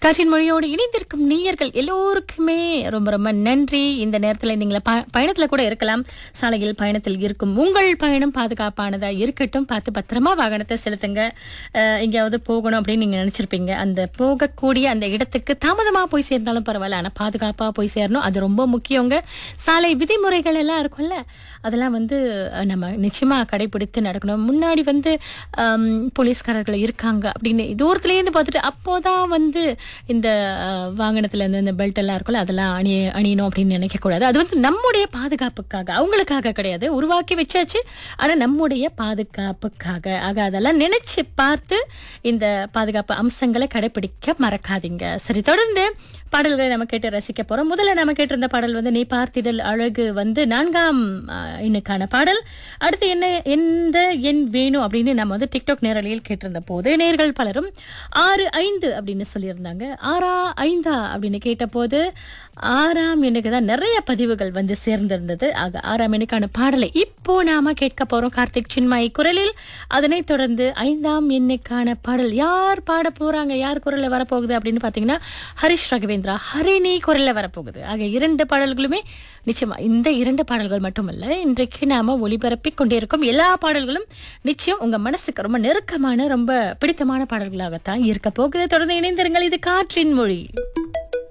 காற்றின் மொழியோடு இணைந்திருக்கும் நேயர்கள் எல்லோருக்குமே ரொம்ப ரொம்ப நன்றி இந்த நேரத்தில் நீங்கள ப- பயணத்துல கூட இருக்கலாம் சாலையில் பயணத்தில் இருக்கும் உங்கள் பயணம் பாதுகாப்பானதா இருக்கட்டும் பார்த்து பத்திரமா வாகனத்தை செலுத்துங்க அஹ், எங்கேயாவது போகணும் அப்படின்னு நீங்க நினைச்சிருப்பீங்க அந்த போகக்கூடிய அந்த இடத்துக்கு தாமதமா போய் சேர்ந்தாலும் பரவாயில்ல ஆனா பாதுகாப்பா போய் சேரணும் அது ரொம்ப முக்கியங்க சாலை விதிமுறைகள் எல்லாம் இருக்கும்ல அதெல்லாம் வந்து அஹ், நம்ம நிச்சயமா கடைபிடித்து நடக்கணும் முன்னாடி வந்து ஆம், போலீஸ்காரர்கள் இருக்காங்க அப்படின்னு தூரத்துலேருந்து பார்த்துட்டு அப்போதான் வந்து இந்த அஹ், வாகனத்துல இருந்து இந்த பெல்ட் எல்லாம் இருக்கும்ல அதெல்லாம் அணிய அணியணும் அப்படின்னு நினைக்க கூடாது அது வந்து நம்முடைய பாதுகாப்புக்காக அவங்களுக்காக கிடையாது உருவாக்கி வச்சாச்சு ஆனா நம்முடைய பாதுகாப்புக்காக ஆக அதெல்லாம் நினைச்சு பார்த்து இந்த பாதுகாப்பு அம்சங்களை கடைபிடிக்க மறக்காதீங்க சரி தொடர்ந்து பாடல்களை நம்ம கேட்டு ரசிக்க போறோம் முதல்ல நம்ம கேட்டிருந்த பாடல் வந்து நீ பார்த்திடல் அழகு வந்து நான்காம் அஹ், எண்ணுக்கான பாடல் அடுத்து என்ன எந்த எண் வேணும் அப்படின்னு நம்ம வந்து டிக்டாக் நேரலையில் கேட்டிருந்த போது நேர்கள் பலரும் ஆறு ஐந்து அப்படின்னு சொல்லியிருந்தாங்க ஆறா ஐந்தா அப்படின்னு கேட்டபோது ஆறாம் எண்ணுக்கு தான் நிறைய பதிவுகள் வந்து சேர்ந்திருந்தது ஆக ஆறாம் எண்ணுக்கான பாடலை இப்போ நாம கேட்க போறோம் கார்த்திக் சின்மாய் குரலில் அதனைத் தொடர்ந்து ஐந்தாம் எண்ணுக்கான பாடல் யார் பாட போறாங்க யார் குரல்ல வரப்போகுது அப்படின்னு பாத்தீங்கன்னா ஹரிஷ் ராகவேந்திரா ஹரிணி குரல்ல வரப்போகுது ஆக இரண்டு பாடல்களுமே நிச்சயமா இந்த இரண்டு பாடல்கள் மட்டுமல்ல இன்றைக்கு நாம ஒளிபரப்பிக் கொண்டிருக்கும் எல்லா பாடல்களும் நிச்சயம் உங்க மனசுக்கு ரொம்ப நெருக்கமான ரொம்ப பிடித்தமான பாடல்களாகத்தான் இருக்க போகுது தொடர்ந்து இணைந்திருங்கள் இது காற்றின் மொழி